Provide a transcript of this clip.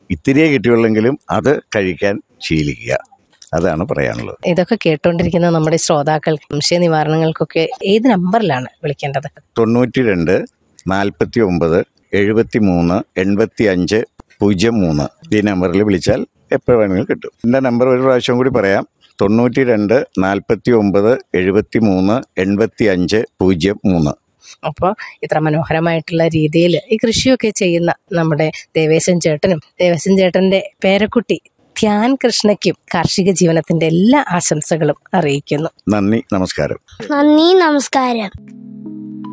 ഇത്തിരിയേ കിട്ടിയുള്ളെങ്കിലും അത് കഴിക്കാൻ ശീലിക്കുക അതാണ് പറയാനുള്ളത് ഇതൊക്കെ കേട്ടോണ്ടിരിക്കുന്ന നമ്മുടെ ശ്രോതാക്കൾ സംശയ നിവാരണങ്ങൾക്കൊക്കെ ഏത് നമ്പറിലാണ് വിളിക്കേണ്ടത് തൊണ്ണൂറ്റി രണ്ട് നാൽപ്പത്തി ഒമ്പത് എഴുപത്തി മൂന്ന് എൺപത്തി അഞ്ച് പൂജ്യം മൂന്ന് ഈ നമ്പറിൽ വിളിച്ചാൽ എപ്പോൾ വേണമെങ്കിലും കിട്ടും എൻ്റെ നമ്പർ ഒരു പ്രാവശ്യം കൂടി പറയാം തൊണ്ണൂറ്റി രണ്ട് നാൽപ്പത്തി ഒമ്പത് എഴുപത്തി മൂന്ന് എൺപത്തി അഞ്ച് പൂജ്യം മൂന്ന് അപ്പോൾ ഇത്ര മനോഹരമായിട്ടുള്ള രീതിയിൽ ഈ കൃഷിയൊക്കെ ചെയ്യുന്ന നമ്മുടെ ദേവേശൻ ചേട്ടനും ദേവേശൻ ചേട്ടന്റെ പേരക്കുട്ടി ധ്യാൻ കൃഷ്ണയ്ക്കും കാർഷിക ജീവനത്തിന്റെ എല്ലാ ആശംസകളും അറിയിക്കുന്നു നന്ദി നമസ്കാരം നന്ദി നമസ്കാരം